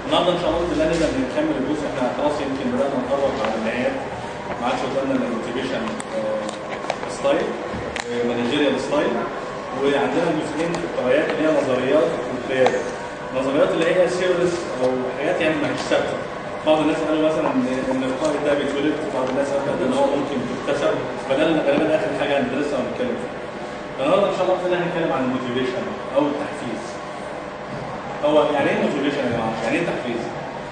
النهارده ان شاء الله باذن الله نبدا نكمل الجزء احنا خلاص يمكن بدانا نقرب على النهايات ما عادش قدامنا الا الموتيفيشن ستايل مانجيريال ستايل وعندنا جزئين في القرايات اللي هي نظريات والقياده النظريات اللي هي سيريس او حاجات يعني ما هيش ثابته بعض الناس قالوا مثلا ان ان القائد ده بيتولد بعض الناس قالوا ان هو ممكن يكتسب فده اللي غالبا اخر حاجه هندرسها ونتكلم فيها فالنهارده ان شاء الله باذن الله هنتكلم عن الموتيفيشن او التحفيز هو يعني ايه موتيفيشن يا جماعه؟ يعني ايه تحفيز؟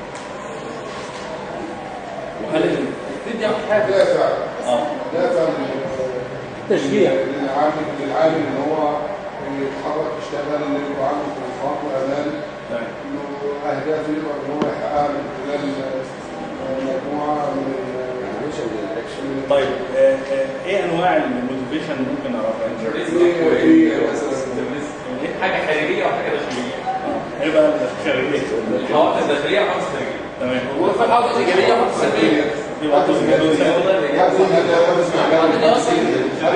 وهل ال- تدي حاجه دافع اه دافع تشجيع. للعامل للعامل ان هو يتحرك يشتغل يبقى عنده طموحات وامال تمام انه اهداف يقدر ان هو يحققها من خلال مجموعه من من- طيب آه، آه، ايه انواع الموتيفيشن اللي ممكن نعرفها؟ ايه؟ حاجه خارجيه وحاجه داخليه آه، ايه بقى الخارجيه؟ الحوافز الداخليه وحوافز خارجيه تمام وفي الحوافز الايجابيه وحوافز سلبيه في بعض الناس- يحصل هدف اسمع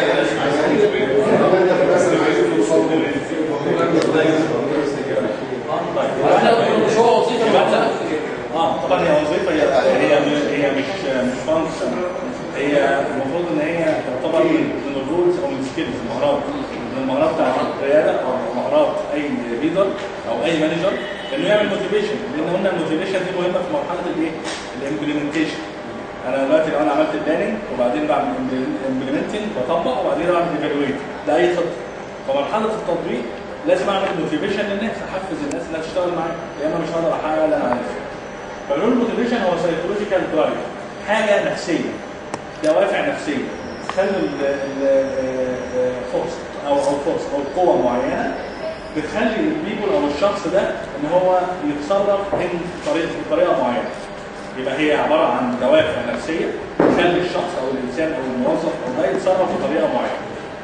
مش هو وظيفه لوحدها اه طبعا هي وظيفه هي هي هي مش مش فانكشن هي المفروض ان هي تعتبر من من الرولز او من السكيلز المهارات من المهارات بتاعت القياده او مهارات اي ليدر او اي مانجر انه يعمل موتيفيشن لان قلنا الموتيفيشن دي مهمه في مرحله الايه؟ الامبلمنتيشن انا دلوقتي لو انا عملت البلاننج وبعدين بعمل امبلمنتنج بطبق وبعدين بعمل ايفالويت ده اي خطه فمرحله التطبيق لازم اعمل موتيفيشن للناس احفز الناس انها تشتغل معايا يا اما مش هقدر احقق اللي انا عايزه فبنقول الموتيفيشن هو سايكولوجيكال درايف حاجه نفسيه دوافع نفسيه تخلي الفورس او او فورس او قوه معينه بتخلي البيبول او الشخص ده ان هو يتصرف من طريقه بطريقه معينه يبقى هي عباره عن دوافع نفسيه تخلي الشخص او الانسان او الموظف او ده يتصرف بطريقه معينه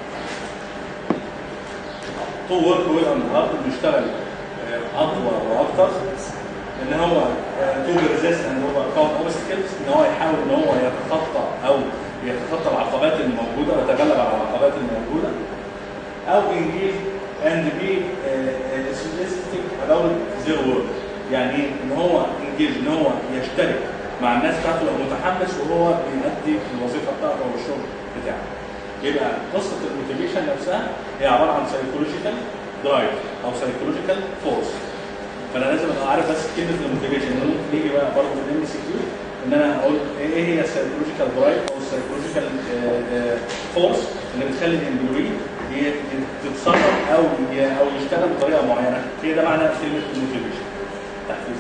تو ورك ويل اند هارد بنشتغل آه، اقوى واكتر ان هو تو ريزيست اند هو كاونت اوبستكلز ان هو يحاول ان هو يتخطى او يتخطى العقبات اللي موجوده ويتغلب على العقبات اللي موجوده او انجيج اند بي enthusiastic about their work يعني ايه؟ ان هو انجيج ان هو يشترك مع الناس بتاعته يبقى متحمس وهو بيأدي الوظيفه بتاعته او الشغل بتاعه يبقى قصه الموتيفيشن نفسها هي عباره عن سايكولوجيكال درايف او سايكولوجيكال فورس فانا لازم ابقى عارف بس كلمه الموتيفيشن ان ممكن يجي بقى برضه في الام سي كيو ان انا اقول ايه هي السايكولوجيكال درايف او السايكولوجيكال فورس اللي بتخلي الامبلوي تتصرف او ي- او يشتغل بطريقه معينه هي ده معنى كلمه الموتيفيشن تحفيز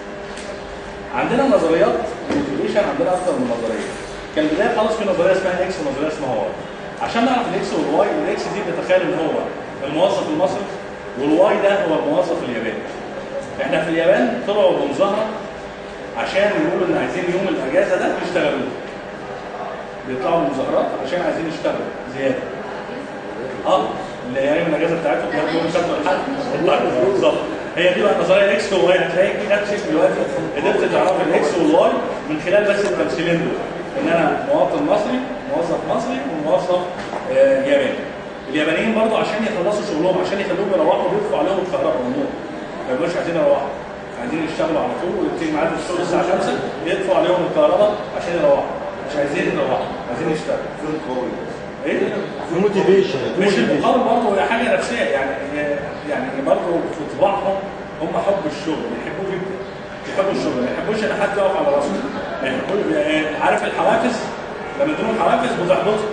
عندنا نظريات الموتيفيشن عندنا اكثر من نظريه كان البدايه خالص في نظريه اسمها اكس ونظريه اسمها واي عشان نعرف الاكس والواي الاكس دي بتتخيل ان هو الموظف المصري والواي ده هو الموظف الياباني احنا في اليابان طلعوا بمظاهره عشان يقولوا ان عايزين يوم الاجازه ده يشتغلوا بيطلعوا بمظاهرات عشان عايزين يشتغلوا زياده اه اللي هي ايام الاجازه بتاعتهم بياخدوا يوم السبت والحد والله بالظبط هي دي بقى نظريه اكس وواي هتلاقي في نفسك دلوقتي قدرت تعرف الاكس والواي من خلال بس التمثيلين دول ان انا مواطن مصري موظف مصري وموظف آه ياباني اليابانيين برضو عشان يخلصوا شغلهم عشان يخلوهم يروحوا بيدفعوا عليهم الكهرباء والنور ما يبقوش عايزين يروحوا عايزين يشتغلوا على طول ويبتدي ميعاد الشغل الساعه 5 يدفعوا عليهم الكهرباء عشان يروحوا مش عايزين يروحوا عايزين يشتغلوا ايه في موتيفيشن مش المقابل برضه هي حاجه نفسيه يعني يعني برضه في طباعهم هم حب الشغل بيحبوه جدا بيحبوا الشغل ما يحبوش ان حد يقف على راسه ما يحبوش عارف الحوافز لما يدوهم حوافز بتحبطهم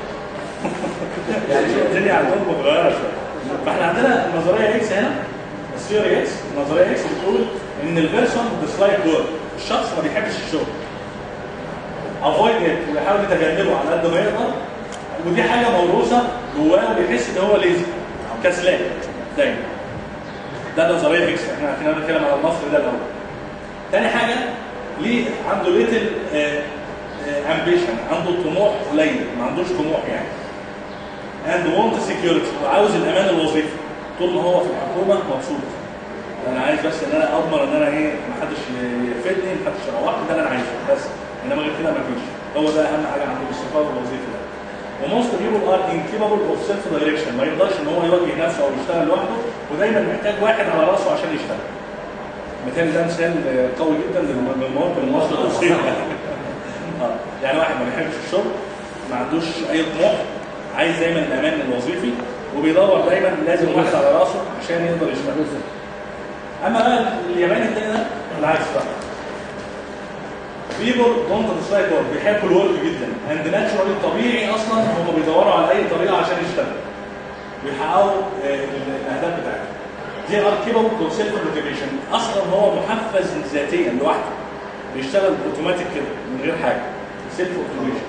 يعني الدنيا عندهم متغيره شويه فاحنا عندنا النظريه اكس هنا الثيوري اكس النظريه اكس بتقول ان البيرسون ديسلايك ورك الشخص ما بيحبش الشغل افويد ويحاول يتجنبه على قد ما يقدر ودي حاجه موروثه جواه وبيحس ان هو ليزي كسلان دايما ده نظريه اكس احنا كنا بنتكلم على المصري ده الاول تاني حاجه ليه عنده ليتل امبيشن عنده طموح قليل ما عندوش طموح يعني اند وونت سكيورتي وعاوز الامان الوظيفي طول ما هو في الحكومه مبسوط انا عايز بس ان انا اضمن ان انا ايه ما حدش يفيدني ما حدش يروحني ده اللي انا عايزه بس انما غير كده ما فيش هو ده اهم حاجه عنده الاستقرار الوظيفي ده وموست بيبول ار انكيبل اوف سيلف دايركشن ما يقدرش ان هو يوجه نفسه او يشتغل لوحده ودايما محتاج واحد على راسه عشان يشتغل مثال ده مثال آه، قوي جدا للم- للمواقف المواصله الوظيفيه اه يعني واحد ما بيحبش الشغل ما عندوش اي طموح عايز دايما الامان الوظيفي وبيدور دايما لازم واحد على راسه عشان يقدر يشتغل اما بقى الياباني التاني ده العكس بقى people don't dislike work بيحبوا الورك جدا and naturally طبيعي اصلا هم بيدوروا على اي طريقه عشان يشتغلوا ويحققوا آه، الاهداف بتاعتهم دي ار capable to self motivation اصلا هو محفز ذاتيا لوحده بيشتغل اوتوماتيك كده من غير حاجه سيلف اوتوميشن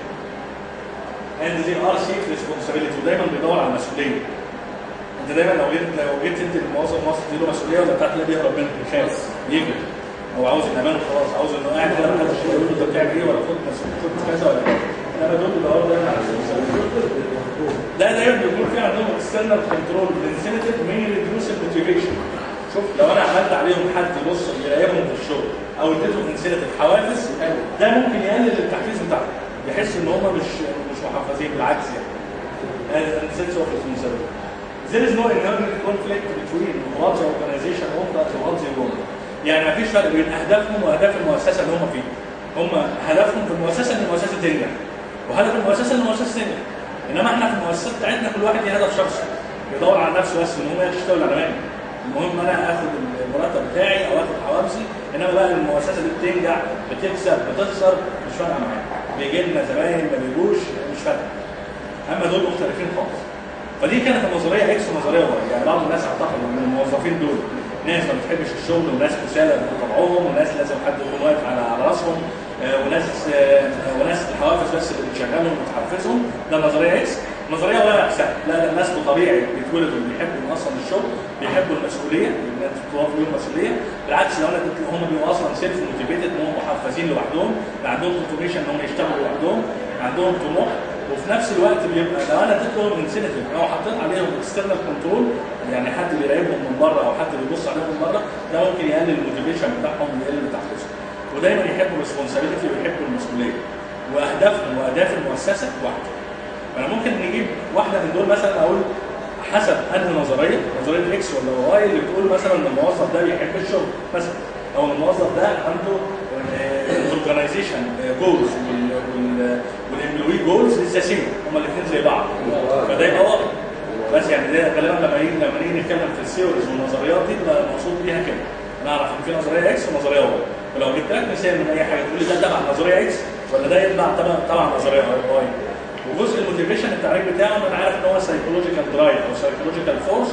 and they are seek responsibility ودايما بيدور على المسؤوليه انت دايما لو جيت لو جيت انت الموظف مصر تديله مسؤوليه ولا بتاعت لا بيهرب منك بيخاف يجري هو عاوز الامان وخلاص عاوز انه قاعد كده محدش يقول له انت بتعمل ايه ولا خد مسؤوليه خد كذا ولا كذا انما دول بيدوروا دايما على responsibility. ده دايما بيكون في عندهم اكسترنال كنترول الانسنتيف مين ريديوس الموتيفيشن شوف لو انا عملت عليهم حد يبص يراقبهم في الشغل او اديتهم انسنتيف حوافز ده ممكن يقلل التحفيز بتاعهم يحس ان هم مش مش محفزين بالعكس يعني sense of responsibility. There is no inherent conflict between what the organization offers and what they want. يعني ما فيش فرق بين اهدافهم واهداف المؤسسه اللي هم فيها. هم هدفهم في المؤسسه ان المؤسسه تنجح. وهدف المؤسسه ان المؤسسه تنجح. انما احنا في المؤسسات بتاعتنا كل واحد ليه هدف شخصي. بيدور على نفسه بس ان هو يشتغل على مالي. المهم انا اخد المرتب بتاعي او اخد حوافزي انما بقى المؤسسه دي بتنجح بتكسب بتخسر مش فارقه معايا. بيجي لنا زباين ما بيجوش مش فارقه. اما دول مختلفين خالص فدي كانت النظريه اكس ونظريه واي يعني بعض الناس اعتقد ان الموظفين دول ناس ما بتحبش الشغل وناس كسالى بطبعهم وناس لازم حد يكون واقف على على راسهم آه، وناس آه، وناس الحوافز بس اللي بتشغلهم وتحفزهم ده النظريه اكس نظريه واي عكسها لا ده الناس بطبيعي بيتولدوا بيحبوا اصلا الشغل بيحبوا المسؤوليه الناس بتوفر لهم مسؤوليه بالعكس لو انا قلت هم بيبقوا اصلا سيلف موتيفيتد ان هم محفزين لوحدهم عندهم موتيفيشن ان هم يشتغلوا لوحدهم عندهم طموح وفي نفس الوقت بيبقى لو انا اديت لهم انسنتيف او حطيت عليهم اكسترنال كنترول يعني حد بيراقبهم من بره او حد بيبص عليهم من بره ده ممكن يقلل الموتيفيشن بتاعهم ويقلل من تحفيزهم ودايما يحبوا الريسبونسابيلتي ويحبوا المسؤوليه واهدافهم واهداف المؤسسه واحده فانا ممكن نجيب واحده من دول مثلا اقول حسب انهي نظريه نظريه اكس ولا واي اللي بتقول مثلا ان الموظف ده بيحب الشغل مثلا او الموظف ده عنده الاورجنايزيشن جولز والامبلوي جولز ذا سيم هما الاثنين زي بعض فده يبقى واضح بس يعني ده غالبا لما يجي لما نيجي نتكلم في الثيوريز والنظريات دي تبقى المقصود بيها كده نعرف ان في نظريه اكس ونظريه واي ولو جبت لك مثال من اي حاجه تقول لي ده تبع نظريه اكس ولا ده يتبع تبع تبع نظريه واي وجزء الموتيفيشن التعريف بتاعه انا عارف ان هو سايكولوجيكال درايف او سايكولوجيكال فورس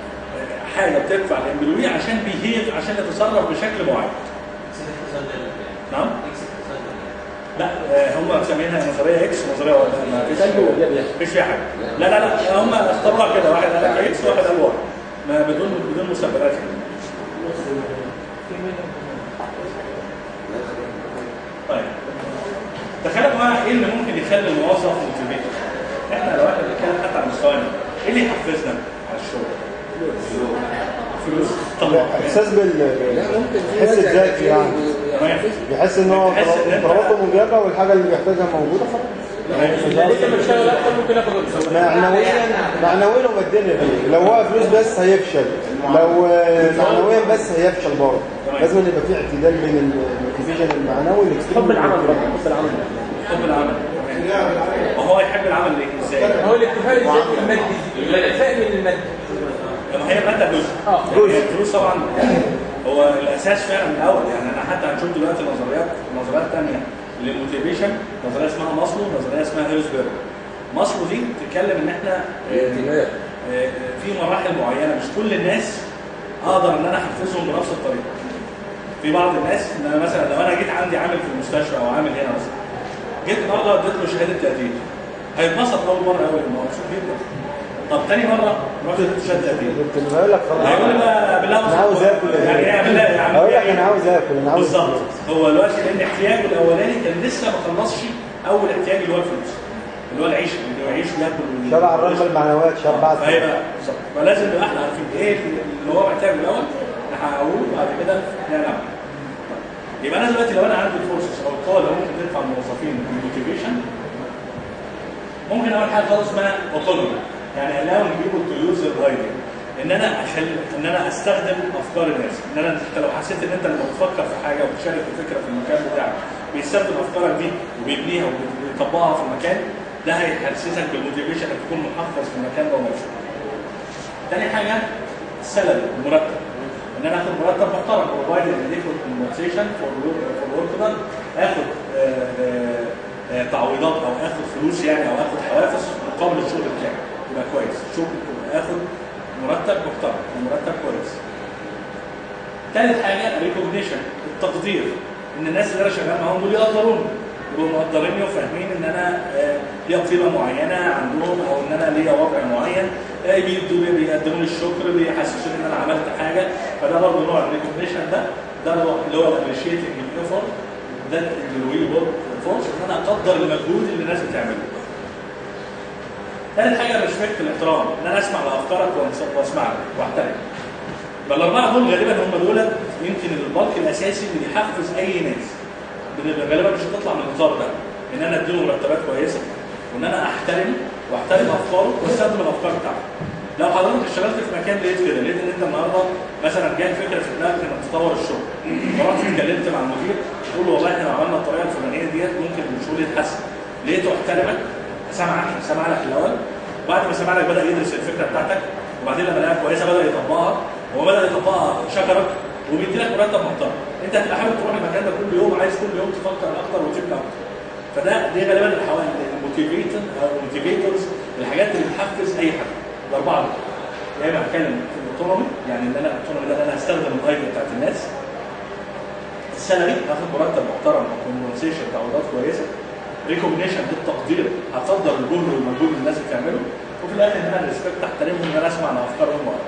حاجه بتدفع الامبلوي عشان بيهيف عشان يتصرف بشكل معين نعم لا آه، هم مسمينها نظريه اكس ونظريه واي ما فيش مفيش فيها حاجه لا لا لا هم اختاروها كده واحد قال لك اكس وواحد قال واي ما بدون بدون مسببات يعني. طيب تخيل بقى ايه اللي ممكن يخلي الموظف موتيفيتد احنا لو احنا بنتكلم حتى عن مستوانا ايه اللي يحفزنا على الشغل؟ فلوس طبعا احساس بال لا ممكن في حس ناس الذاتي يعني تمام يحس ان هو تحس إن أنت- طلباته مجابه والحاجه اللي بيحتاجها موجوده خلاص لسه مش شغال اكتر ممكن اخد الفلوس معنويا معنويا وماديا لو هو فلوس بس هيفشل لو آه، معنويا بس هيفشل برضه لازم يبقى في اعتدال بين الموتيفيشن المعنوي والاكستريم حب العمل برضه حب العمل حب العمل وهو يحب العمل ليه ازاي؟ هو الاكتفاء الذاتي المادي الاكتفاء من المادي لما هي مادة جزء اه جزء الفلوس طبعا هو الاساس فعلا من الاول يعني انا حتى هنشوف دلوقتي نظريات نظريات ثانيه للموتيفيشن نظريه اسمها ماسلو نظريه اسمها هيرزبرج ماسلو دي بتتكلم ان احنا آه، انتماء آه، في مراحل معينه مش كل الناس اقدر ان انا احفزهم بنفس الطريقه في بعض الناس ان انا مثلا لو انا جيت عندي عامل في المستشفى او عامل هنا مثلا جيت النهارده اديت له شهاده تقدير هيتبسط اول مره قوي مبسوط جدا طب تاني مره رحت اديته شهاده تقدير كنت بقول لك خلاص هيقول لي بقى بالله انا عاوز اكل يعني ايه اعمل لها يا عم اقول لك إيه؟ انا عاوز اكل انا عاوز بالظبط هو دلوقتي لان احتياجه الاولاني كان لسه ما خلصش اول احتياج اللي هو الفلوس اللي هو العيش اللي هو يعيش وياكل شبع الرغبه المعنويات شبع فهيبقى بالظبط فلازم نبقى احنا عارفين ايه اللي هو محتاجه الاول نحققه وبعد كده نعمل يبقى انا دلوقتي لو انا عندي الفورسز او القوه اللي ممكن تدفع الموظفين الموتيفيشن ممكن اول حاجه خالص اسمها اوتونومي يعني allow people to use their idea ان انا اخلي ان انا استخدم افكار الناس ان انا انت لو حسيت ان انت لما بتفكر في حاجه وبتشارك الفكره في المكان بتاعك بيستخدم افكارك دي وبيبنيها وبيطبقها في المكان ده هيحسسك بالموتيفيشن انك تكون محفز في المكان ده ومبسوط. تاني حاجه السالري المرتب ان انا اخد مرتب محترم بروفايد اديكوت كومبنسيشن فور فور ورك دان اخد آه، آه، آه، تعويضات او اخد فلوس يعني او اخد حوافز مقابل الشغل بتاعي يبقى كويس شغل اخد مرتب محترم ومرتب كويس ثالث حاجه ريكوجنيشن التقدير ان الناس اللي انا شغال معاهم دول يقدروني يبقوا مقدريني وفاهمين ان انا آه، ليا قيمه معينه عندهم او ان انا ليا وضع معين آه، بيدوا لي بيقدموا لي الشكر بيحسسوني ان انا عملت حاجه فده برضه نوع الريكوجنيشن ده ده اللي هو- اللي هو الابريشيتنج الايفورت ده اللي هو فورس ان انا اقدر المجهود اللي الناس بتعمله ثالث حاجه الريسبكت الاحترام ان انا اسمع لافكارك وأنصت- واسمع لك واحترم فالاربعه دول غالبا هم دول يمكن البلك الاساسي اللي بيحفز اي ناس بن- غالبا مش هتطلع من الاطار ده ان انا اديله مرتبات كويسه وان انا احترم واحترم افكاره واستخدم الافكار بتاعته لو حضرتك اشتغلت في مكان لقيت كده لقيت ان انت النهارده مثلا جاي فكره في دماغك انك تطور الشغل فرحت اتكلمت مع المدير تقول له والله احنا لو عملنا الطريقه الفلانيه ديت ممكن الشغل يتحسن لقيته احترمك سمعك سمع لك الاول وبعد ما سمع لك بدا يدرس الفكره بتاعتك وبعدين لما لقاها كويسه بدا يطبقها هو بدا يطبقها شكرك وبيدي لك مرتب محترم انت هتبقى حابب تروح المكان ده كل يوم عايز كل يوم تفكر اكتر وتبني اكتر فده دي غالبا الحوالي الموتيفيتور او الموتيفيتورز الحاجات اللي بتحفز اي حد الاربعه دول يا اما هتكلم في الاوتونومي يعني ان انا الاوتونومي ده ان انا هستخدم الايديا بتاعت الناس السالري هاخد مرتب محترم او كومبنسيشن تعويضات كويسه ريكوجنيشن بالتقدير هقدر الجهد والمجهود اللي الناس بتعمله وفي الاخر ان انا ريسبكت احترمهم ان انا اسمع لافكارهم وأقرأ.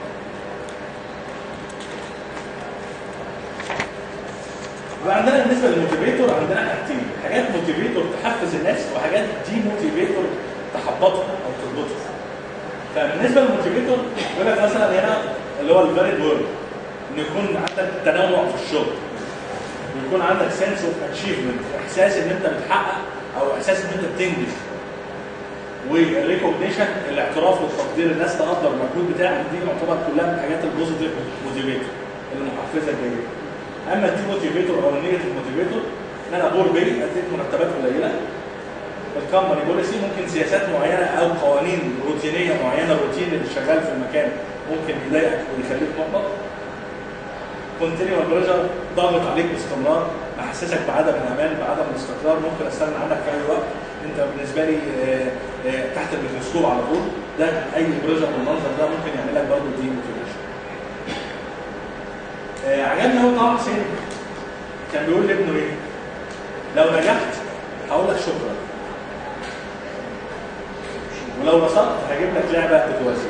يبقى عندنا بالنسبه للموتيفيتور عندنا حاجتين حاجات موتيفيتور تحفز الناس وحاجات دي موتيفيتور تحبطهم او تربطهم فبالنسبه للموتيفيتور يقول لك مثلا هنا اللي هو الفاليد وورد ان يكون عندك تنوع في الشغل ويكون عندك سنس اوف اتشيفمنت احساس ان انت بتحقق او احساس ان انت بتنجز والريكوجنيشن الاعتراف والتقدير الناس تقدر المجهود بتاعك دي تعتبر كلها من الحاجات البوزيتيف موتيفيتور اللي محفزك جيد اما الدي موتيفيتور او النيجاتيف موتيفيتور ان انا بور بي اديك مرتبات قليله الكمباني بوليسي ممكن سياسات معينه او قوانين روتينيه معينه الروتين اللي شغال في المكان ممكن يضايقك ويخليك محبط كونتينيوال بريشر ضاغط عليك باستمرار محسسك بعدم الامان بعدم الاستقرار ممكن استغنى عنك في اي وقت انت بالنسبه لي آه، آه، تحت الميكروسكوب على طول ده اي بريشر بالمنظر ده ممكن يعمل لك برضه دي موتيفيشن آه، عجبني قوي طه حسين كان بيقول لابنه ايه؟ لو نجحت هقول لك شكرا ولو رصدت هجيب لك لعبه بتوازي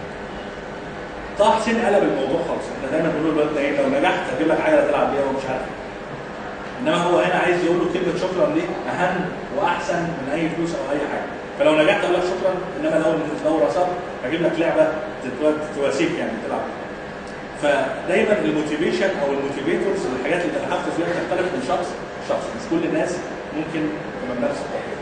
طه حسين قلب الموضوع خالص احنا دايما بنقول للولد ده ايه لو نجحت هجيب لك عجله تلعب بيها ومش عارف إيه. انما هو هنا عايز يقول له كلمه شكرا دي اهم واحسن من اي فلوس او اي حاجه فلو نجحت اقول لك شكرا انما لو لو رصدت هجيب لك لعبه تتوا- تتواسيك يعني تلعب بيها. فدايما الموتيفيشن او الموتيفيتورز الحاجات اللي بتحفز فيها بتختلف من شخص لشخص مش كل الناس ممكن تبقى بنفس الطريقه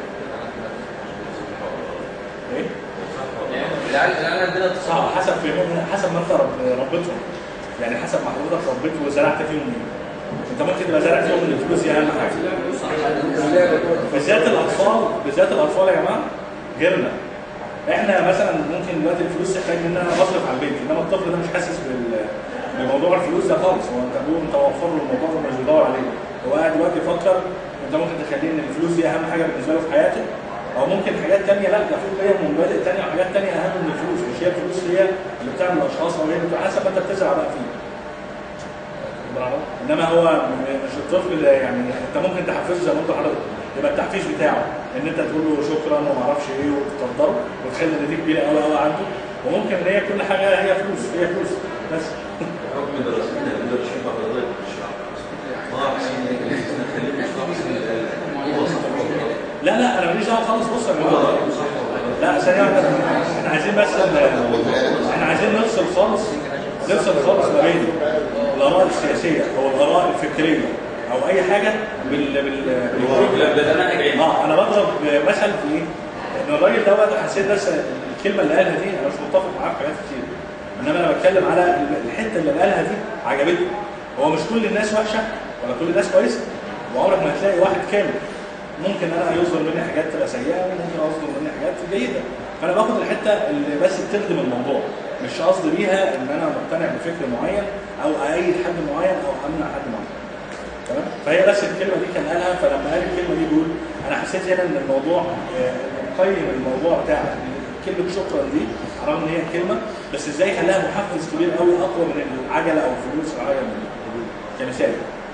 ايه؟ العيال العيال عندنا صعب حسب فهمهم حسب ما انت رب- ربيتهم يعني حسب ما حضرتك ربيت وزرعت فيهم ايه انت ممكن تبقى زارع فيهم ان الفلوس هي اهم حاجه بالذات الاطفال بالذات الاطفال يا جماعه غيرنا احنا مثلا ممكن دلوقتي الفلوس تحتاج ان انا بصرف على البيت انما الطفل ده مش حاسس بال بموضوع الفلوس ده خالص هو انت بتقول انت وفر له الموضوع ده مش بيدور عليه هو قاعد دلوقتي يفكر انت ممكن تخليه ان الفلوس دي اهم حاجه بالنسبه له في حياته او ممكن حاجات تانية لا ده في قيم ومبادئ تانية وحاجات تانية اهم من الفلوس مش هي الفلوس هي اللي بتعمل الاشخاص او هي اللي حسب ما انت بتزرع بقى فيه برافو. انما هو م- مش الطفل ده يعني انت ممكن تحفزه زي ما انت حضرتك يبقى التحفيز بتاعه ان انت تقول له شكرا وما اعرفش ايه وتقدره وتخلي ان دي كبيره قوي قوي عنده وممكن ان هي كل حاجه هي فلوس هي فلوس بس حكم دراستنا للدرجة بغضاء الشعب ما أحسن نخليه مش هو صح لا لا انا ماليش دعوه خالص بص يا جماعه لا ثانيه واحده احنا عايزين بس ال- احنا عايزين نفصل خالص نفصل خالص ما بين الاراء السياسيه او الاراء الفكريه او اي حاجه بال بال بال- ده منهج علمي اه انا بضرب مثل في ايه؟ ان الراجل دوت حسيت بس الكلمه اللي قالها دي انا مش متفق معاه في حاجات كتير انما انا بتكلم على الحته اللي قالها دي عجبتني هو مش كل الناس وحشه ولا كل الناس كويسه وعمرك ما هتلاقي واحد كامل ممكن انا يصدر مني حاجات تبقى سيئه وممكن اصدر مني حاجات جيده فانا باخد الحته اللي بس بتخدم الموضوع مش قصدي بيها ان انا مقتنع بفكر معين او ايد حد معين او امنع حد معين تمام فهي بس الكلمه دي كان قالها فلما قال الكلمه دي بيقول انا حسيت هنا ان الموضوع آه، نقيم الموضوع بتاع كلمه شكرا دي رغم ان هي كلمه بس ازاي خلاها محفز كبير قوي اقوى من العجله او الفلوس العجله كمثال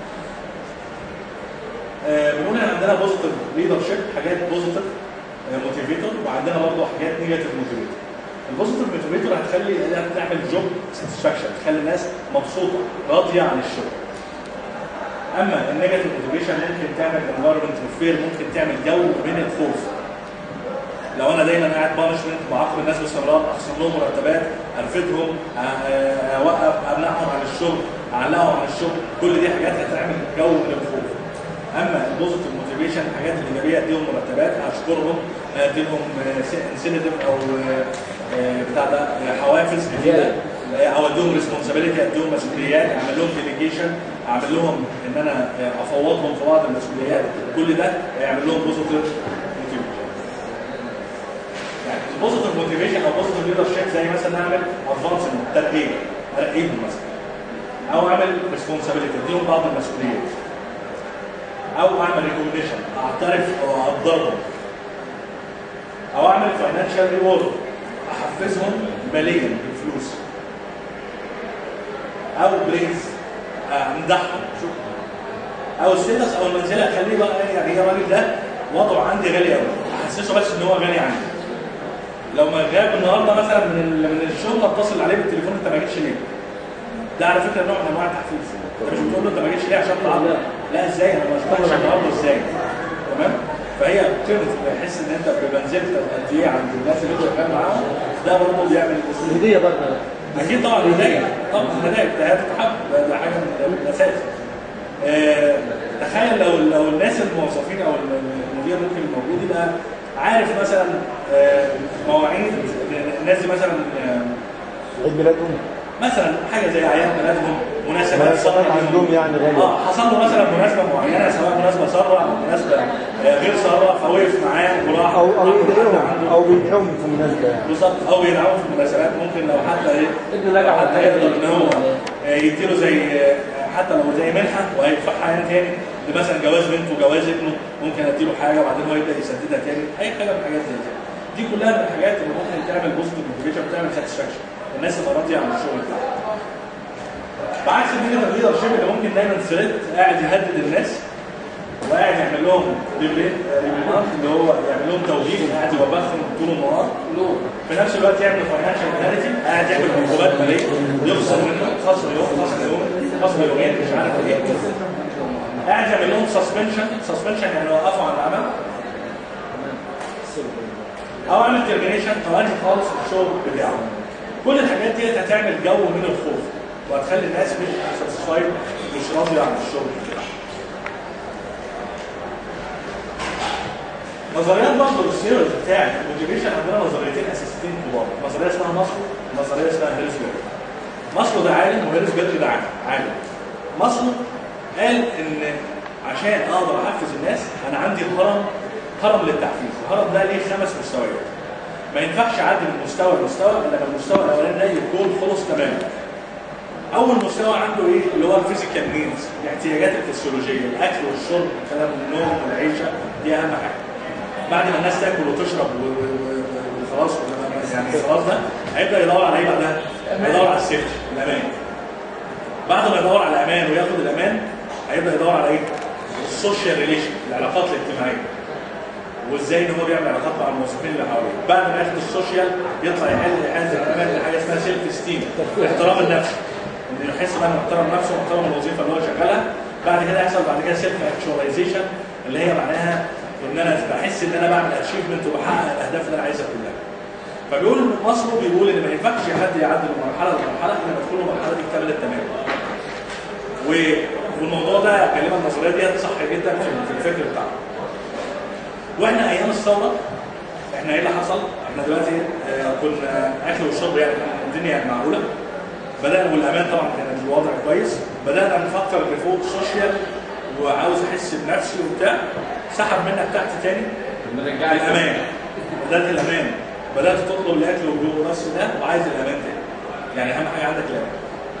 آه، بنقول ان عندنا بوزيتيف ليدر شيب حاجات بوزيتيف موتيفيتور وعندنا برضه حاجات نيجاتيف موتيفيتور البوزيتيف موتيفيتور هتخلي تعمل جوب ساتسفاكشن تخلي الناس مبسوطه راضيه عن الشغل اما النيجاتيف موتيفيشن ممكن تعمل انفايرمنت فير ممكن تعمل جو من الخوف لو انا دايما قاعد بانشمنت بعاقب الناس باستمرار اخصم لهم مرتبات ارفدهم أ- أ- اوقف امنعهم عن الشغل اعلقهم عن الشغل كل دي حاجات هتعمل جو من الخوف اما البوزيتيف موتيفيشن الحاجات الايجابيه اديهم مرتبات اشكرهم اديهم انسنتيف او آه، آه، بتاع ده آه، حوافز جديده آه، او اديهم ريسبونسابيلتي اديهم مسؤوليات اعمل لهم ديليجيشن اعمل لهم ان انا آه، افوضهم في بعض المسؤوليات كل ده يعمل لهم بوزيتيف موتيفيشن يعني البوزيتيف موتيفيشن او بوزيتيف ليدر شيب زي مثلا اعمل ادفانسمنت ترقيه ارقيهم مثلا او اعمل ريسبونسابيلتي اديهم بعض المسؤوليات او اعمل ريكومنديشن اعترف او اقدرهم او اعمل فاينانشال ريورد احفزهم ماليا بالفلوس او بريز امدحهم او الستاتس او المنزله اخليه بقى إيه، يعني ايه الراجل ده وضعه عندي غالي قوي احسسه بس ان هو غالي عندي لو ما غاب النهارده مثلا من ال- من الشغل اتصل عليه بالتليفون انت ما جيتش ليه؟ ده على فكره نوع من انواع التحفيز انت مش بتقول له انت ما جيتش ليه عشان تعرف لا ازاي انا ما اشتغلش النهارده ازاي تمام فهي قيمه بحس ان انت بمنزلتك قد ايه عند الناس اللي انت شغال معاهم ده برضه بيعمل الهديه برضه اكيد طبعا هدايا طبعا هدايا ده هتتحب ده, ده حاجه من من الاساس آه، تخيل لو لو الناس الموظفين او المدير ممكن الموجود يبقى عارف مثلا آه، مواعيد الناس دي مثلا آه، عيد ميلادهم مثلا حاجه زي اعياد ميلادهم مناسبات مناسبات سارة عندهم يعني غالية. اه حصل له مثلا مناسبه معينه سواء مناسبه ساره او مناسبه آه، غير ساره فوقف معاه وراح او او راح لحد يدعيهم عنده. او بيدعيهم في مناسبه يعني بالظبط او يدعمه في المناسبات ممكن لو حتى ايه ابن نجح حتى ولا يقدر حاجة. ان هو آه، يديله زي آه، حتى لو زي منحه وهيدفعها يعني تاني مثلا جواز بنته وجواز ابنه ممكن اديله حاجه وبعدين هو يبدا يسددها تاني اي حاجه من الحاجات زي كده دي كلها من الحاجات اللي ممكن تعمل بوزيتيف موتيفيشن وتعمل ساتسفاكشن الناس تبقى راضيه عن الشغل بتاعها بعكس النيجاتيف ليدر شيب اللي ممكن دايما ثريت قاعد يهدد الناس وقاعد يعمل لهم ريبلينات اللي هو يعمل لهم توجيه قاعد يوبخهم طول النهار في نفس الوقت يعمل فاينانشال بنالتي قاعد يعمل عقوبات ماليه يخسر منه خصم يوم خصم يوم خصم يومين مش عارف ايه قاعد يعمل لهم سسبنشن سسبنشن يعني وقفوا عن العمل او اعمل ترمينيشن او انهي خالص الشغل بتاعه كل الحاجات دي هتعمل جو من الخوف وهتخلي الناس مش ساتسفايد مش راضيه عن الشغل بتاعها نظريات برضه السيرز بتاعت الموتيفيشن عندنا نظريتين اساسيتين كبار نظريه اسمها ماسلو ونظريه اسمها هيرزبرج ماسلو ده عالم وهيرزبرج ده عالم عالم ماسلو قال ان عشان اقدر احفز الناس انا عندي هرم هرم للتحفيز الهرم ده ليه خمس مستويات ما ينفعش اعدي من مستوى لمستوى الا لما المستوى الاولاني ده يكون خلص تماما اول مستوى عنده ايه اللي هو الفيزيكال نيدز الاحتياجات الفسيولوجيه الاكل والشرب الكلام النوم والعيشه دي اهم حاجه بعد ما الناس تاكل وتشرب و- و- و- وخلاص يعني خلاص ده هيبدا يدور على ايه بعدها؟ هيدور على السيفتي الامان بعد ما يدور على الامان وياخد الامان هيبدا يدور على ايه؟ السوشيال ريليشن العلاقات الاجتماعيه وازاي ان هو بيعمل علاقات مع الموظفين اللي حواليه بعد ما ياخد السوشيال يطلع يحل يحل الامان لحاجه اسمها سيلف ستيم احترام النفس انه يحس بقى انه محترم نفسه ومحترم الوظيفه اللي هو شغالها بعد كده يحصل بعد كده سيلف اكشواليزيشن اللي هي معناها ان انا بحس ان انا بعمل اتشيفمنت وبحقق الاهداف اللي انا عايزها كلها فبيقول مصر بيقول ان ما ينفعش حد يعدي من مرحله لمرحله الا لما تكون المرحله دي اكتملت تماما و- والموضوع ده كلمه النظريه دي صح جدا في في الفكر بتاعنا واحنا ايام الثوره احنا ايه اللي حصل؟ احنا دلوقتي آه، كنا اكل والشرب يعني الدنيا معقوله بدانا والامان طبعا كان الوضع كويس بدانا نفكر لفوق سوشيال وعاوز احس بنفسي وبتاع سحب منك تحت تاني الامان بدات الامان بدات تطلب الاكل والجو بس ده وعايز الامان تاني يعني اهم حاجه عندك الامان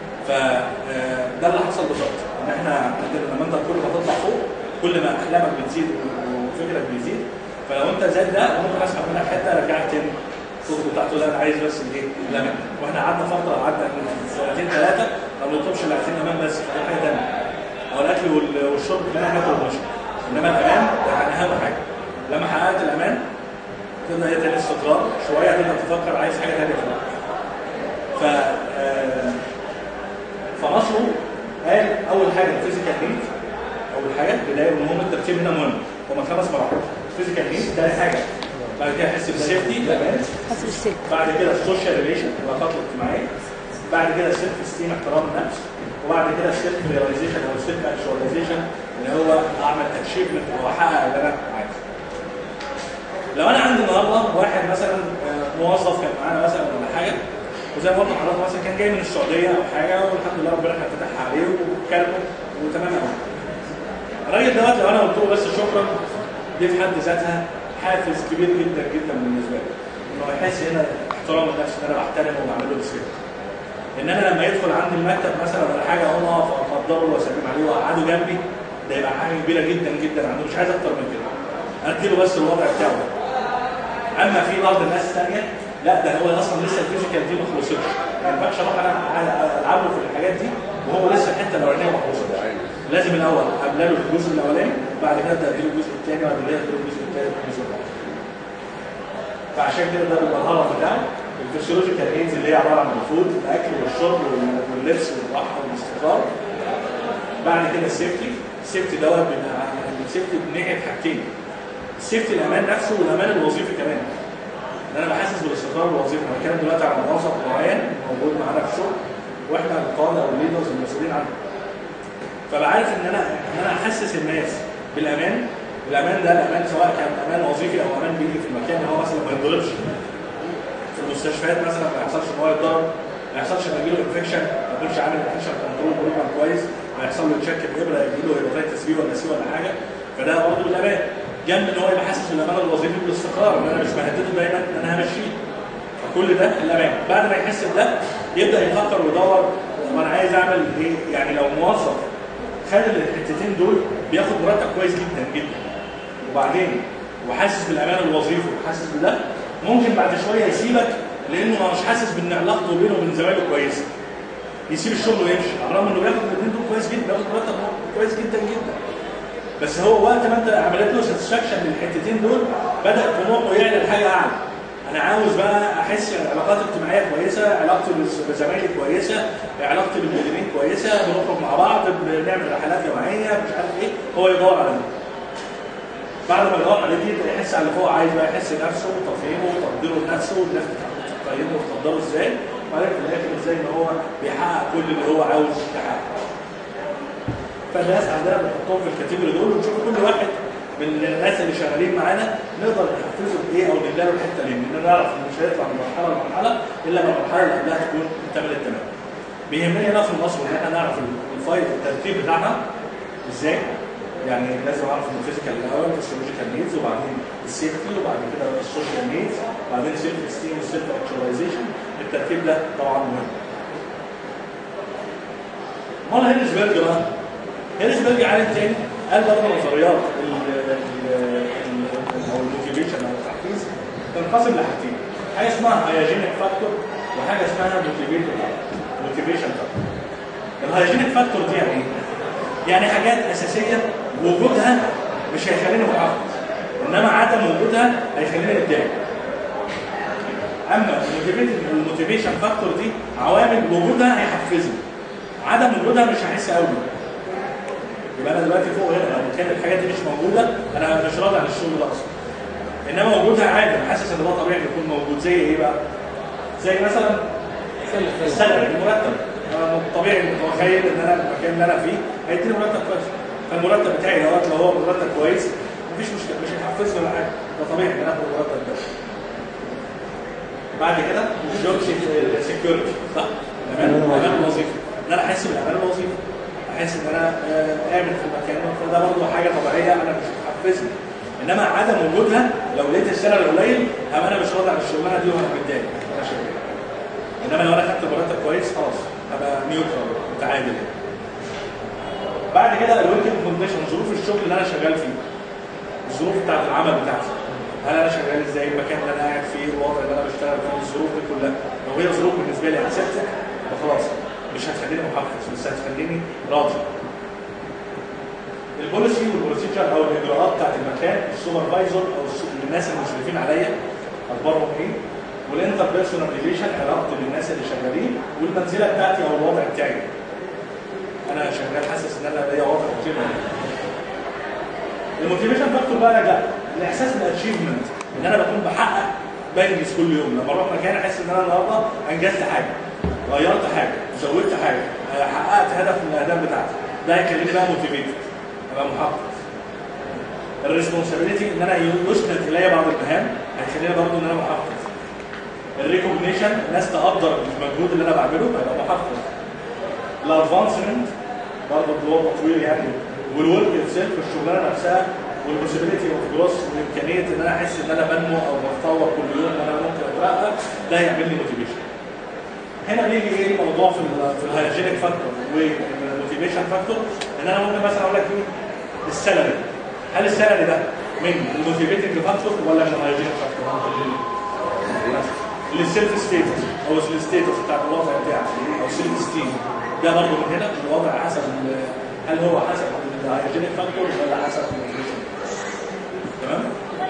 فده اللي حصل بالظبط ان احنا عندنا لما انت كل ما تطلع فوق كل ما احلامك بتزيد وفكرك بيزيد فلو انت زاد ده ممكن اسحب منك حته ارجعك تاني الصوت بتاعته لا انا عايز بس الايه الامان واحنا قعدنا فتره قعدنا سنتين ثلاثه ما بنطلبش اللي عايزين الامان بس في حاجه ثانيه او الاكل وال- والشرب كمان احنا ناكل ونشرب انما الامان ده كان اهم حاجه لما حققت الامان تبدا هي تاني استقرار شويه تبدا تفكر عايز حاجه ثانيه كمان ف آه، فمصر قال اول حاجه الفيزيكال نيد اول حاجه بدايه مهم الترتيب هنا مهم هما خمس مراحل الفيزيكال نيد ده حاجه بعد كده احس بالسيفتي الامان حسب السلك بعد كده السوشيال ريليشن العلاقات الاجتماعيه بعد كده السيلف ستيم احترام النفس وبعد كده السيلف ريلايزيشن او السيلف اكشواليزيشن اللي هو اعمل اتشيفمنت او احقق اللي انا عايزه. لو انا عندي النهارده واحد مثلا آه، موظف كان معانا مثلا ولا حاجه وزي ما قلت لحضرتك مثلا كان جاي من السعوديه او حاجه والحمد لله ربنا كان فتح عليه وكلمه وتمام قوي. الراجل دوت لو انا قلت له بس شكرا دي في حد ذاتها حافز كبير جدا جدا بالنسبه لي انه يحس هنا احترام النفس ان انا بحترمه وبعمل له ريسبكت ان انا لما يدخل عندي المكتب مثلا ولا حاجه اقوم اقف اقدره واسلم عليه واقعده جنبي ده يبقى حاجه كبيره جدا جدا عنده مش عايز اكتر من كده اديله بس الوضع بتاعه ده. اما في بعض الناس الثانيه لا ده هو اصلا لسه الفيزيكال دي ما خلصتش ما ينفعش اروح انا العب له في الحاجات دي وهو لسه الحته الاولانيه ما خلصتش لازم الاول ابدا له الجزء الاولاني بعد كده ابدا اديله الجزء الثاني بعد كده اديله الجزء الثالث والجزء الرابع فعشان كده ده بيبقى الهرم بتاعه الفسيولوجيكال ايدز اللي هي عباره عن الفود الاكل والشرب وال- واللبس والراحه والاستقرار بعد كده السيفتي السيفتي دوت بيبقى السيفتي من ناحيه حاجتين السيفتي الامان نفسه والامان الوظيفي كمان ان انا بحسس بالاستقرار الوظيفي انا بتكلم دلوقتي على موظف معين موجود معانا في الشغل واحنا القاده او الليدرز المسؤولين عنه فبقى عارف ان انا ان انا احسس الناس بالامان الامان ده الامان سواء كان امان وظيفي او امان بيئي في المكان ان هو مثلا ما يتضربش في المستشفيات مثلا ما يحصلش ان هو يتضرب ما يحصلش ان يجيله انفكشن ما يكونش عامل انفكشن كنترول بروجرام كويس ما يحصل له يتشكل ابره يجيله هيباتيتس بي ولا سي ولا حاجه فده برضه الامان جنب ان هو يبقى حاسس بالامان الوظيفي بالاستقرار ان انا مش مهدده دايما ان انا همشيه فكل ده الامان بعد ما يحس بده يبدا يفكر ويدور طب انا عايز اعمل ايه يعني لو موظف خد الحتتين دول بياخد مرتب كويس جدا جدا وبعدين وحاسس بالامان الوظيفي وحاسس بده ممكن بعد شويه يسيبك لانه ما مش حاسس بان علاقته بينه وبين زمايله كويسه يسيب الشغل ويمشي على الرغم انه بياخد الاثنين دول كويس جدا بياخد مرتب كويس جدا جدا بس هو وقت ما انت عملت له ساتسفاكشن للحتتين دول بدا طموحه يعلى لحاجه اعلى انا عاوز بقى احس علاقات اجتماعيه كويسه علاقتي بزمايلي كويسه علاقتي بالمديرين كويسه بنخرج مع بعض بنعمل رحلات جماعيه مش عارف ايه هو يدور على ده بعد ما يدور على دي يبدا يحس على اللي فوق عايز بقى يحس نفسه وتقييمه وتقديره لنفسه والناس تقيمه وتقدره ازاي وبعدين في الاخر ازاي ان هو بيحقق كل اللي هو عاوز يحققه فالناس عندنا بنحطهم في الكاتيجوري دول ونشوف كل واحد من الناس اللي شغالين معانا نقدر نحفزه بايه او نديله الحته دي لان نعرف انه مش هيطلع من مرحله لمرحله الا لما المرحله اللي قبلها تكون اكتملت تماما. بيهمني هنا في مصر ان احنا نعرف الفايل الترتيب بتاعها ازاي يعني لازم اعرف ان الفيزيكال الاول الفسيولوجيكال نيدز وبعدين السيفتي وبعد كده السوشيال نيدز وبعدين سيلف ستيم والسيلف اكشواليزيشن الترتيب ده طبعا مهم. امال هيرزبرج بقى هيرزبرج عالم تاني قال برضه نظريات ال- ال- ال- او الموتيفيشن او التحفيز تنقسم لحاجتين حاجه اسمها هياجينيك فاكتور وحاجه اسمها موتيفيشن فاكتور الهياجينيك فاكتور دي يعني ايه؟ يعني حاجات اساسيه وجودها مش هيخليني محافظ انما عدم وجودها هيخليني اتضايق اما الموتيفيشن فاكتور دي عوامل وجودها هيحفزني عدم وجودها مش هحس قوي يبقى انا دلوقتي فوق هنا لو كان الحاجات دي مش موجوده انا مش راضي عن الشغل ده اصلا انما وجودها عادي انا حاسس ان ده طبيعي يكون موجود زي ايه بقى؟ زي مثلا السلبي المرتب أنا طبيعي متخيل ان انا المكان اللي انا فيه هيديني مرتب كويس فالمرتب بتاعي دوت لو هو مرتب كويس مفيش مشكله مش هيحفزني ولا حاجه ده طبيعي ان انا اخد المرتب ده بعد كده جوب سكيورتي صح؟ الامان الامان الوظيفي ان انا احس بالامان الوظيفي احس ان انا آه، امن في المكان فده برضه حاجه طبيعيه انا مش بتحفزني انما عدم وجودها لو لقيت السعر قليل هبقى انا مش راضي عن الشغلانه دي وانا متضايق انا شغال انما لو انا خدت مرتب كويس خلاص هبقى نيوترال متعادل بعد كده الوركينج كونديشن ظروف الشغل اللي انا شغال فيه الظروف بتاعت العمل بتاعتي هل انا شغال ازاي المكان اللي انا قاعد فيه الوضع اللي انا بشتغل فيه الظروف دي كلها لو هي ظروف بالنسبه لي اسيبتك فخلاص مش هتخليني محفز بس هتخليني راضي البوليسي والبروسيجر او الاجراءات بتاعت المكان السوبرفايزر او الس- الناس المشرفين عليا اخبارهم ايه والانتر بيرسونال ريليشن علاقتي بالناس اللي شغالين والمنزله بتاعتي او الوضع بتاعي انا شغال حاسس ان انا ليا وضع كتير الموتيفيشن فاكتور بقى لا الاحساس بالاتشيفمنت ان انا بكون بحقق بنجز كل يوم لما اروح مكان احس ان انا النهارده انجزت حاجه غيرت حاجه زودت حاجه آه، حققت هدف من الاهداف بتاعتي ده هيخليني بقى موتيفيتد ابقى محفز الريسبونسابيلتي ان انا يسند الي بعض المهام هيخليني برضه ان انا محفز الريكوجنيشن الناس تقدر المجهود اللي انا بعمله هيبقى محفز الادفانسمنت برضه الموضوع طويل يعني والورك سيلف الشغلانه نفسها والبوسيبيليتي اوف جروس والامكانيه ان انا احس ان انا بنمو او بتطور كل يوم ان انا ممكن اترقى ده هيعمل لي موتيفيشن. هنا بيجي ايه الموضوع في ال في الهيجينيك فاكتور والموتيفيشن فاكتور ان انا ممكن مثلا اقول لك ايه السالري هل السالري ده من الموتيفيتنج فاكتور ولا من الهيجينيك فاكتور؟ السيلف ستيتس او الستيتس بتاع الوضع بتاعي او السيلف ستيم ده برضه من هنا الوضع حسب ال- هل هو حسب الهيجينيك فاكتور ولا حسب الموتيفيشن تمام؟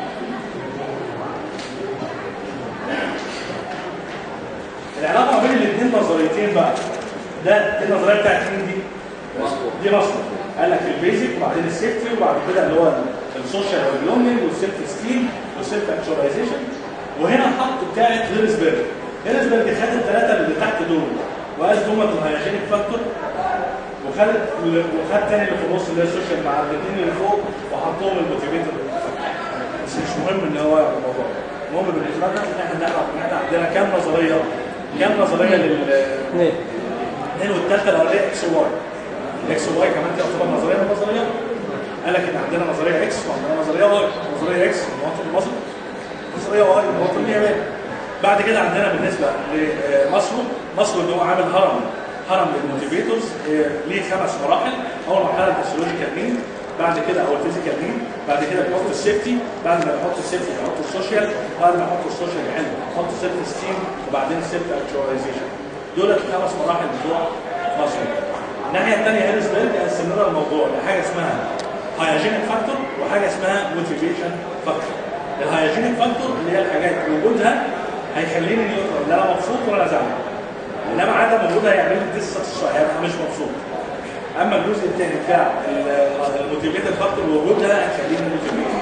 العلاقه ما بين الاثنين نظريتين بقى ده دي النظريه بتاعت مين دي؟ دي مصر قال لك البيزك وبعدين السيفتي وبعد كده اللي هو السوشيال والبلونجنج والسيلف ستيم والسيلف اكشواليزيشن وهنا حط بتاعت هيرسبرج هيرسبرج خد الثلاثه اللي تحت دول وقال دول الهيجينيك فاكتور وخد وخد تاني اللي في النص اللي هي السوشيال مع الاثنين اللي فوق وحطهم الموتيفيتور بس مش مهم ان هو الموضوع المهم بالنسبه لنا ان احنا نعرف ان احنا عندنا كام نظريه كام نظريه لل اثنين اثنين والثالثه الاولانيه اكس وواي اكس وواي كمان تعتبر نظريه من النظريات قال لك ان عندنا نظريه اكس وعندنا نظريه واي نظريه اكس المواطن المصري نظريه واي المواطن الياباني بعد كده عندنا بالنسبه لمصر مصر اللي هو عامل هرم هرم للموتيفيتورز آه، ليه خمس مراحل اول مرحله الفسيولوجيكال نيد بعد كده او الفيزيكال نيد بعد كده بيحط السيفتي بعد ما يحط السيفتي يحط السوشيال بعد ما يحط السوشيال يحل يحط السيلف ستيم وبعدين السيلف اكتواليزيشن دول الخمس مراحل بتوع مصر الناحيه الثانيه هيرسبرج قسم لنا الموضوع لحاجه اسمها هايجينيك فاكتور وحاجه اسمها موتيفيشن فاكتور الهايجينيك فاكتور اللي هي الحاجات وجودها هيخليني نيوترال لا انا مبسوط ولا زعلان انما عدم وجودها هيعمل لي ديساتسفاي هيبقى مش مبسوط اما الجزء الثاني بتاع الموتيفيتد فاكتور وجودها هيخليني موتيفيتد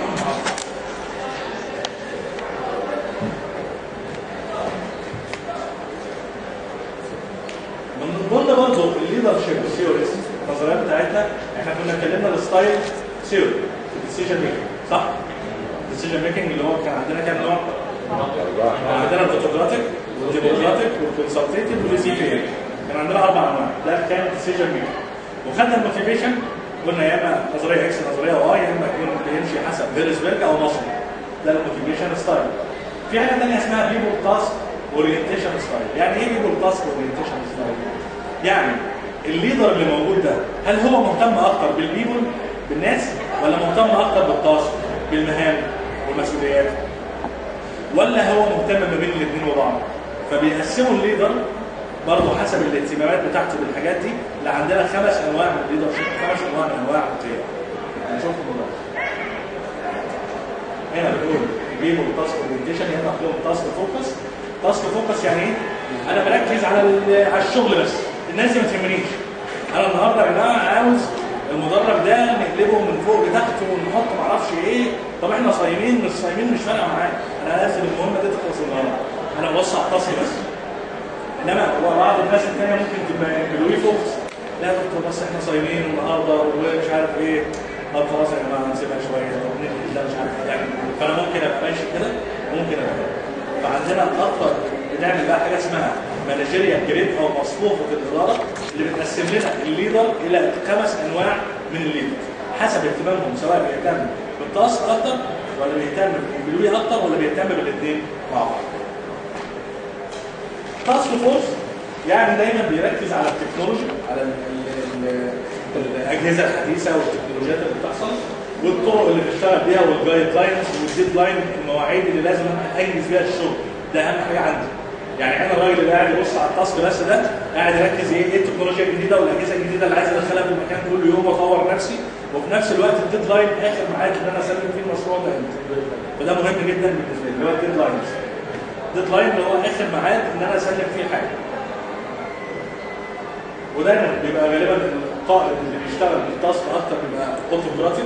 من ضمن برضه الليدر شيب ثيوريز النظريات بتاعتنا احنا كنا اتكلمنا الستايل ثيوري الديسيجن ميكنج صح؟ الديسيجن ميكنج اللي هو كان عندنا كام نوع؟ عندنا الاوتوكراتيك والديموكراتيك والكونسلتيتيف والريسيفير كان عندنا اربع انواع ده كان الديسيجن ميكنج وخدنا الموتيفيشن قلنا يا اما نظريه اكس نظريه واي يا اما يكون بيمشي حسب هيرسبرج او نصر ده الموتيفيشن ستايل في حاجه ثانيه اسمها بيبول تاسك اورينتيشن ستايل يعني ايه بيبول تاسك اورينتيشن ستايل يعني الليدر اللي موجود ده هل هو مهتم اكتر بالبيبول بالناس ولا مهتم اكتر بالتاسك بالمهام والمسؤوليات ولا هو مهتم ما بين الاثنين وبعض فبيقسموا الليدر برضه حسب الاهتمامات بتاعته بالحاجات دي اللي عندنا خمس انواع من الليدر شيب خمس انواع من انواع القيادة هنشوف الموضوع هنا بنقول بيبول تاسك اورينتيشن هنا بنقول تاسك فوكس تاسك فوكس يعني ايه؟ انا بركز على ال- على الشغل بس الناس دي ما تهمنيش انا النهارده يا جماعه عاوز المدرج ده نقلبه من فوق لتحت ونحط معرفش ايه طب احنا صايمين مش صايمين مش فارقه معايا انا لازم المهمه دي تخلص النهارده انا بوسع طاسي بس انما هو بعض الناس الثانيه ممكن تبقى يعملوا لي فوكس لا يا دكتور بس احنا صايمين النهارده ومش عارف ايه طب خلاص يا جماعه نسيبها شويه طب ننهي ده مش عارف ايه يعني فانا ممكن ابقى ماشي كده وممكن ابقى كده. فعندنا اكتر بنعمل بقى حاجه اسمها مانجيريال جريد او مصفوفه الاداره اللي بتقسم لنا الليدر الى خمس انواع من الليدر حسب اهتمامهم سواء بيهتم بالتاسك اكتر ولا بيهتم بالوي اكتر ولا بيهتم بالاثنين مع بعض. تاسك فورس يعني دايما بيركز على التكنولوجي على ال ال ال الاجهزه الحديثه والتكنولوجيات اللي بتحصل والطرق اللي بنشتغل بيها والجايد لاينز والديد لاين المواعيد اللي لازم أنا انجز بيها الشغل ده اهم حاجه عندي يعني انا الراجل اللي قاعد يبص على التاسك بس ده قاعد يركز ايه ايه التكنولوجيا الجديده والاجهزه الجديده اللي عايز ادخلها في المكان كل يوم واطور نفسي وفي نفس الوقت الديد لاين اخر ميعاد ان انا اسلم فيه المشروع ده امتى فده مهم جدا بالنسبه لي اللي هو الديد لاينز الديد لاين اللي هو اخر ميعاد ان انا اسلم فيه حاجه ودايما بيبقى غالبا القائد اللي بيشتغل بالتاسك اكتر بيبقى اوتوكراتيك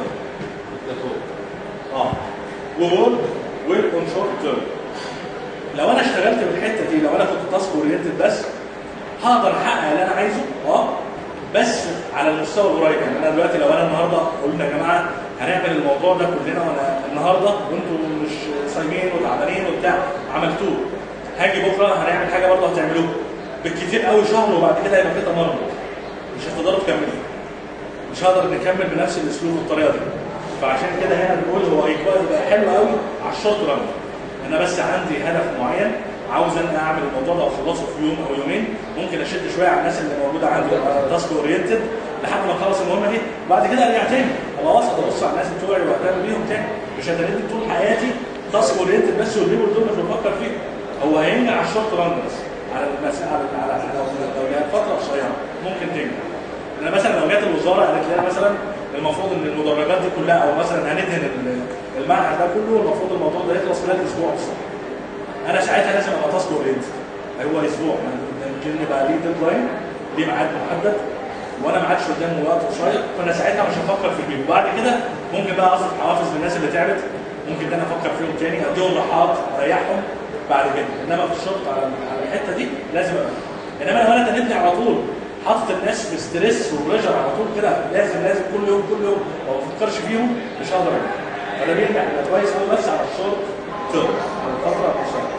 اه وورك ويل اون شورت تيرم لو انا اشتغلت بالحته دي لو انا كنت تاسك اورينتد بس هقدر احقق اللي انا عايزه اه بس على المستوى القريب يعني انا دلوقتي لو انا النهارده قلنا يا جماعه هنعمل الموضوع ده كلنا وانا النهارده وانتم مش صايمين وتعبانين وبتاع عملتوه هاجي بكره هنعمل حاجه برضه هتعملوها بالكتير قوي شهر وبعد كده هيبقى في تمرد مش هتقدروا تكملوا مش هقدر نكمل بنفس الاسلوب والطريقه دي فعشان كده هنا بنقول هو يبقى حلو قوي على الشورت ران انا بس عندي هدف معين عاوز انا اعمل الموضوع ده واخلصه في يوم او يومين ممكن اشد شويه على الناس اللي موجوده عندي تاسك اورينتد لحد ما اخلص المهمه دي وبعد كده ارجع تاني ابقى وسط ابص على الناس بتوعي واهتم بيهم تاني مش هتنادي طول حياتي تاسك اورينتد بس والليبر دول مش بفكر فيه هو هينجح على الشورت ران بس على المساء على على لو لو جات فتره قصيره ممكن تنجح انا مثلا لو جت الوزاره قالت لنا مثلا المفروض ان المدرجات دي كلها او مثلا هندهن ال- المعهد ده كله المفروض الموضوع ده يخلص خلال اسبوع اصلا انا ساعتها لازم ابقى تاسك اورينتد هو اسبوع ما يمكن يبقى ليه ديدلاين ليه ميعاد محدد وانا ما عادش قدامي وقت قصير فانا ساعتها مش هفكر في البيت وبعد كده ممكن بقى اصرف حوافز للناس اللي تعبت ممكن ده انا افكر فيهم تاني اديهم راحات اريحهم بعد كده انما في الشرط على على الحته دي لازم ابقى انما لو انا تنتني على طول حاطط الناس في ستريس وبريشر على طول كده لازم لازم كل يوم كل يوم ما بفكرش فيهم مش هقدر اعمل فده بيرجع يبقى كويس قوي بس على الشورت تيرم على الفتره القصيره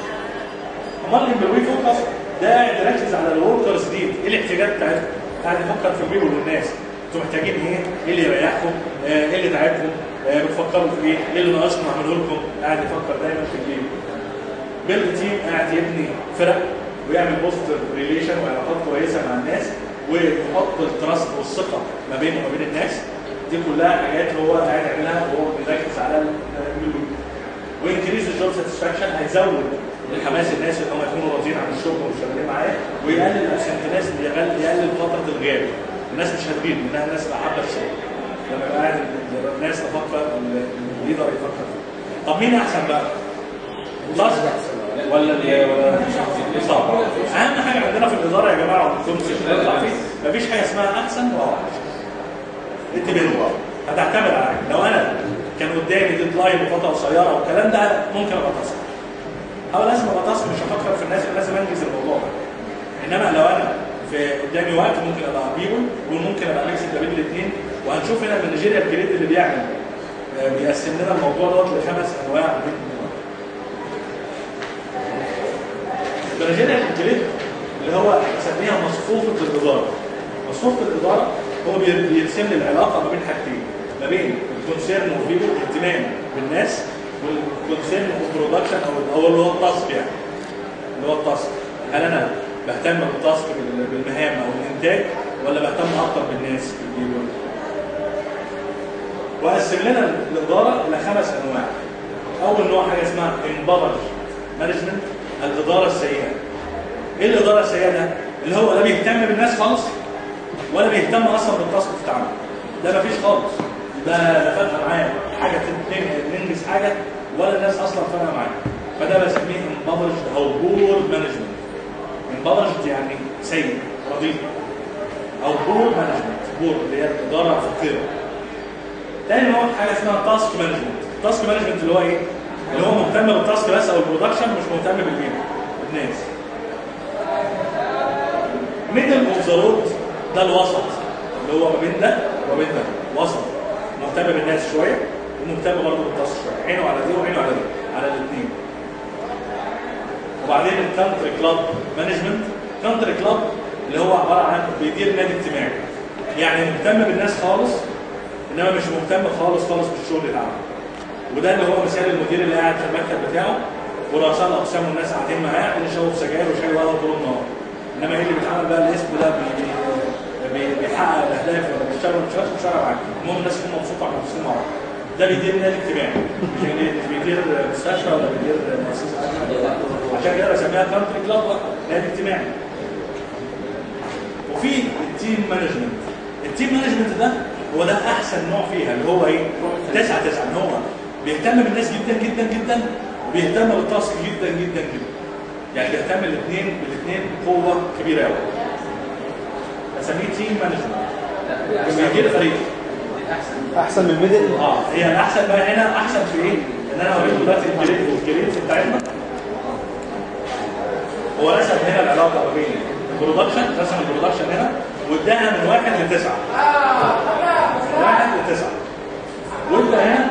امال اللي بالوي فوكس ده قاعد يركز على الوركرز دي ايه الاحتياجات بتاعتهم قاعد يفكر في البيبل والناس انتوا محتاجين ايه ايه اللي يريحكم آه، ايه اللي تعبكم آه، بتفكروا في ايه ايه اللي ناقصكم اعمله لكم قاعد يفكر دايما في البيبل بيلد تيم قاعد يبني فرق ويعمل بوزيتيف ريليشن وعلاقات كويسه مع الناس ويحط التراست والثقه ما بينه وما بين الناس دي كلها حاجات هو قاعد يعملها وهو بيركز على البيبل وانكريز الجوب ساتسفاكشن هيزود الحماس الناس ان هم يكونوا راضيين عن الشغل وشغالين معاه ويقلل الناس يقلل يقلل فتره الغياب الناس مش هتغيب لانها ناس حابه الشغل لما يبقى قاعد الناس تفكر الليدر يفكر فيه. طب مين احسن بقى؟ اللاست ولا ال ولا صعب اهم حاجه عندنا في الاداره يا جماعه والكونسيبت اللي بنطلع فيه مفيش حاجه اسمها احسن واوحش انت بينهم هتعتمد على حاجه لو انا كان قدامي ديدلاين بفتره قصيره والكلام ده ممكن ابقى تصل او لازم ابقى تصل مش هفكر في الناس لازم انجز الموضوع ده انما لو انا في قدامي وقت ممكن ابقى بيبل وممكن ابقى ميكس ما بين الاثنين وهنشوف هنا المانجيريال جريد اللي بيعمل آه، بيقسم لنا الموضوع دوت لخمس انواع من المانجيريال جريد اللي هو بنسميها مصفوفه الاداره مصفوفه الاداره هو بي- بيرسم لي العلاقه ما بين حاجتين ما بين الكونسيرن وفيبل اهتمام بالناس والكونسيرن برودكشن او او اللي هو التاسك يعني اللي هو التاسك هل انا بهتم بالتاسك بال- بالمهام او الانتاج ولا بهتم اكتر بالناس بالبيبل وقسم لنا الاداره الى خمس انواع اول نوع حاجه اسمها امبابرج مانجمنت الاداره السيئه ايه الاداره السيئه ده اللي هو لا بيهتم بالناس خالص ولا بيهتم اصلا بالتاسك بتاعنا ده مفيش خالص ده لا فارقه معاه حاجه تن- ننجز حاجه ولا الناس اصلا فارقه معاه فده بسميه امبابرج او بور مانجمنت امبابرج يعني سيء رديء او بور مانجمنت بور اللي هي الاداره فقيره تاني نوع حاجه اسمها تاسك مانجمنت تاسك مانجمنت اللي هو ايه اللي هو مهتم بالتاسك بس او البرودكشن مش مهتم بالبيبل الناس ميدل اوف ذا رود ده الوسط اللي هو ما بين ده وما بين ده وسط مهتم بالناس شويه ومهتم برضه بالتاسك شويه عينه على دي وعينه على دي على الاثنين وبعدين الكانتري كلاب مانجمنت كانتري كلاب اللي هو عباره عن بيدير نادي اجتماعي يعني مهتم بالناس خالص انما مش مهتم خالص خالص بالشغل العام وده اللي هو مثال المدير اللي قاعد في المكتب بتاعه ورؤساء الاقسام والناس قاعدين معاه قاعدين يشربوا سجاير وشاي وقهوه طول النهار انما ايه اللي بيتعمل بقى الاسم ده بي- بي- بي- بيحقق الاهداف ولا بيشتغل مش مش مشارع معاك المهم الناس تكون مبسوطه على نفسهم مع بعض ده بيدير نادي اجتماعي مش بيدير- مش بيدير مستشفى ولا بيدير مؤسسه عشان كده بسميها كانتري كلاب بقى، نادي اجتماعي وفي التيم مانجمنت التيم مانجمنت ده هو ده احسن نوع فيها اللي هو ايه تسعة تسعة ان هو بيهتم بالناس جدا جدا جدا وبيهتم بالتاسك جدا جدا جدا يعني بيهتم الاثنين بالاثنين بقوه كبيره قوي اسميه تيم مانجمنت بيدير فريق احسن من الميدل اه هي الاحسن بقى هنا احسن في ايه؟ ان انا اوريكم دلوقتي الجريد الجريد بتاعتنا هو رسم هنا العلاقه ما بين البرودكشن رسم البرودكشن هنا واداها من واحد لتسعه من واحد لتسعه وادى هنا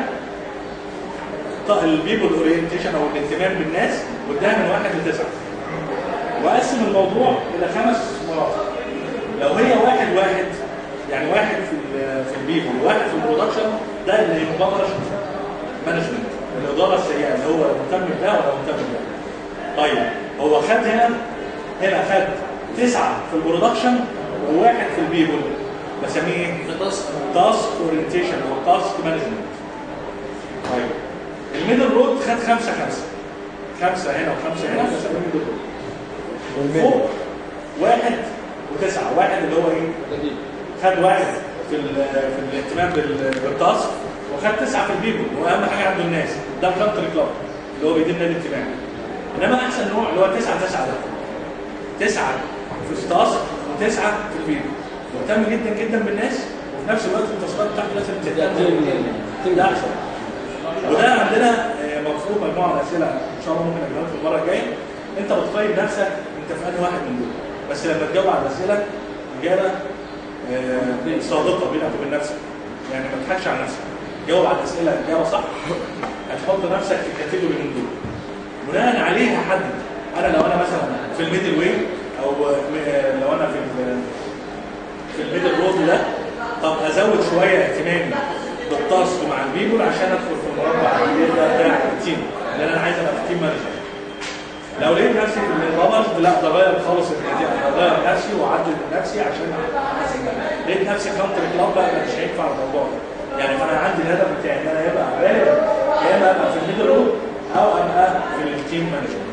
البيبل اورينتيشن او الاهتمام بالناس واداها من واحد لتسعه وقسم الموضوع الى خمس مراتب لو هي واحد واحد يعني واحد في ال- في البيبل وواحد في البرودكشن ده اللي يعتبر مانجمنت الاداره السيئه اللي هو مهتم بده ولا مهتم بده طيب هو خد هنا هنا خد تسعه في البرودكشن وواحد في البيبل بسميه ايه؟ تاسك اورينتيشن او تاسك مانجمنت طيب الميدل رود خد خمسه خمسه خمسه هنا وخمسه هنا بسميه ميدل رود فوق واحد وتسعه واحد اللي هو ايه؟ خد واحد في ال- في الاهتمام بال- بالتاسك وخد تسعه في البيبل واهم حاجه عنده الناس ده الكانتري كلاب اللي هو بيدير نادي اجتماعي انما احسن نوع اللي هو تسعه تسعه ده تسعه في التاسك وتسعه في البيبل مهتم جدا جدا بالناس وفي نفس الوقت التاسكات بتاعته لازم تهتم ده احسن وده عندنا آه، مفروض مجموعه من الاسئله ان شاء الله ممكن اجيبها لكم المره الجايه انت بتقيم نفسك انت في انهي واحد من دول بس لما تجاوب على الاسئله اجابه آه، صادقه بينك وبين نفسك يعني ما تضحكش على نفسك جاوب على الاسئله اجابه صح هتحط نفسك في الكاتيجوري من دول بناء عليه هحدد انا لو انا مثلا في الميدل واي او آه، لو انا في ال- في الميدل رود ده طب ازود شويه اهتمامي بالتاسك مع البيبول عشان ادخل في المربع الكبير ده بتاع التيم لان انا عايز ابقى في تيم مانجر لو لقيت نفسي في الرابر لا ده غير خالص النتيجه اغير نفسي واعدل من نفسي عشان لقيت نفسي كونتر كلاب بقى مش هينفع الموضوع ده يعني فانا عندي الهدف بتاعي ان انا يبقى غالبا يا اما ابقى في الميدل رود او ابقى في التيم مانجر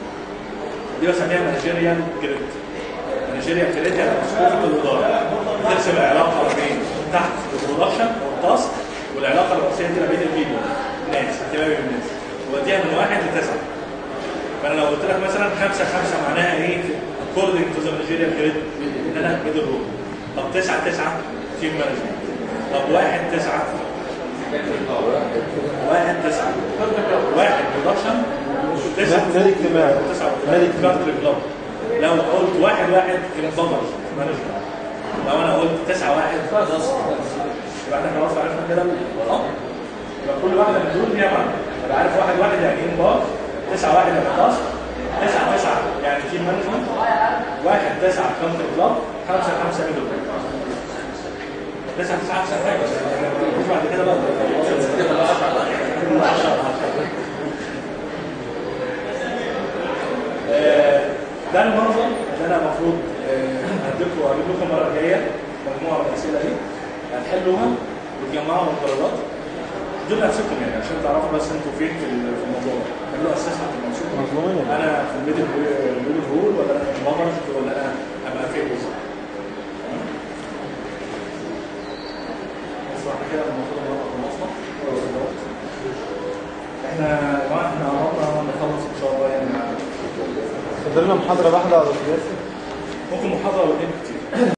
دي بسميها مانجيريال جريد مانجيريال جريد يعني مسؤوليه الاداره ترسم العلاقه ما بين تحت البرودكشن والتاسك والعلاقه الرئيسيه دي ما بين البيبل الناس اهتمامي بالناس وديها من واحد لتسعه فانا لو قلت لك مثلا خمسه خمسه معناها ايه؟ according to the managerial grid ان انا ميدل رول طب تسعه تسعه تيم مانجمنت طب واحد تسعه واحد تسعه واحد برودكشن تسعه نادي اجتماعي. تسعه نادي كارتر كلاب لو قلت واحد واحد انضمر مانجمنت لو انا قلت تسعه واحد يبقى احنا خلاص عرفنا كده اه يبقى كل واحده من دول ليها معنى يبقى عارف واحد واحد يعني ايه انبار تسعه واحد يعني تاسك تسعه تسعه يعني تيم مانجمنت واحد تسعه كونتر كلاب خمسه خمسه ميدل تسعه تسعه احسن حاجه مش بعد كده بقى آه، ده المنظر اللي انا المفروض هديكم واجيب لكم المره الجايه مجموعه من الاسئله دي هتحلوها وتجمعوا القرارات دول نفسكم يعني عشان تعرفوا بس انتوا فين في ال- في الموضوع ده تعملوا اسسمنت لنفسكم مظلومين يعني. انا في الميدل الميدل رول ولا انا في المبرج ولا انا ابقى فين بالظبط تمام؟ بس احنا كده المفروض نبقى خلصنا احنا يا جماعه احنا قربنا نخلص ان شاء الله يعني فضلنا محاضرة واحدة على القياس ممكن محاضره واثنين كتير